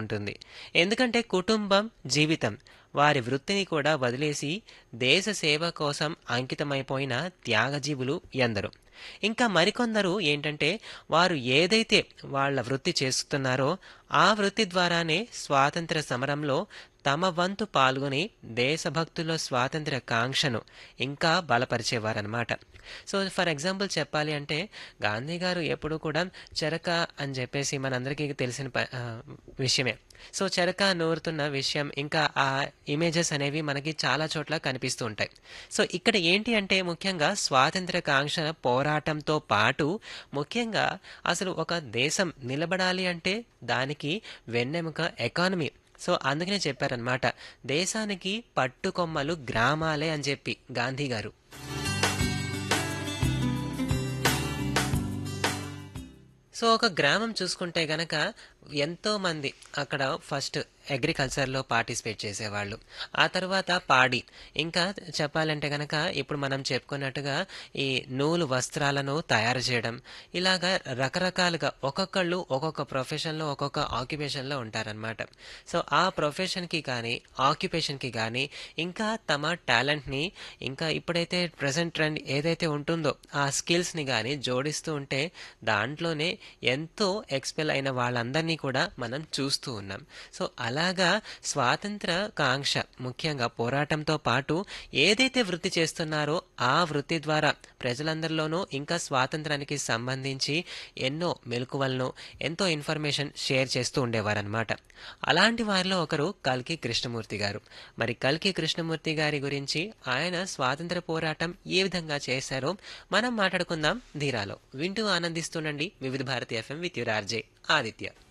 ఉంటుంది ఎందుకంటే కుటుంబం జీవితం వారి వృత్తిని కూడా వదిలేసి దేశ సేవ కోసం అంకితమైపోయిన త్యాగజీవులు ఎందరు ఇంకా మరికొందరు ఏంటంటే వారు ఏదైతే వాళ్ళ వృత్తి చేస్తున్నారో ఆ వృత్తి ద్వారానే స్వాతంత్ర సమరంలో తమ వంతు పాల్గొని దేశభక్తుల స్వాతంత్ర కాంక్షను ఇంకా బలపరిచేవారనమాట సో ఫర్ ఎగ్జాంపుల్ చెప్పాలి అంటే గాంధీ గారు ఎప్పుడు కూడా చెరక అని చెప్పేసి మనందరికీ తెలిసిన ప- ఆ, విషయమే సో చెరక నూరుతున్న విషయం ఇంకా ఆ ఇమేజెస్ అనేవి మనకి చాలా చోట్ల కనిపిస్తూ ఉంటాయి సో ఇక్కడ ఏంటి అంటే ముఖ్యంగా స్వాతంత్ర కాంక్ష పోరాటంతో పాటు ముఖ్యంగా అసలు ఒక దేశం నిలబడాలి అంటే దానికి వెన్నెముక ఎకానమీ సో అందుకనే చెప్పారనమాట దేశానికి పట్టుకొమ్మలు గ్రామాలే అని చెప్పి గాంధీ గారు సో ఒక గ్రామం చూసుకుంటే గనక ఎంతో మంది అక్కడ ఫస్ట్ అగ్రికల్చర్లో పార్టిసిపేట్ చేసేవాళ్ళు ఆ తర్వాత పాడి ఇంకా చెప్పాలంటే గనక ఇప్పుడు మనం చెప్పుకున్నట్టుగా ఈ నూలు వస్త్రాలను తయారు చేయడం ఇలాగా రకరకాలుగా ఒక్కొక్కళ్ళు ఒక్కొక్క ప్రొఫెషన్లో ఒక్కొక్క ఆక్యుపేషన్లో ఉంటారనమాట సో ఆ ప్రొఫెషన్కి కానీ ఆక్యుపేషన్కి కానీ ఇంకా తమ టాలెంట్ని ఇంకా ఇప్పుడైతే ప్రజెంట్ ట్రెండ్ ఏదైతే ఉంటుందో ఆ స్కిల్స్ని కానీ జోడిస్తూ ఉంటే దాంట్లోనే ఎంతో ఎక్స్పెల్ అయిన వాళ్ళందరినీ కూడా మనం చూస్తూ ఉన్నాం సో అలాగా స్వాతంత్ర కాంక్ష ముఖ్యంగా పోరాటంతో పాటు ఏదైతే వృత్తి చేస్తున్నారో ఆ వృత్తి ద్వారా ప్రజలందరిలోనూ ఇంకా స్వాతంత్రానికి సంబంధించి ఎన్నో మెలకువలను ఎంతో ఇన్ఫర్మేషన్ షేర్ చేస్తూ ఉండేవారనమాట అలాంటి వారిలో ఒకరు కల్కి కృష్ణమూర్తి గారు మరి కల్కి కృష్ణమూర్తి గారి గురించి ఆయన స్వాతంత్ర పోరాటం ఏ విధంగా చేశారో మనం మాట్లాడుకుందాం ధీరాలో వింటూ ఆనందిస్తుండండి Vividh Bharati FM with your RJ Aditya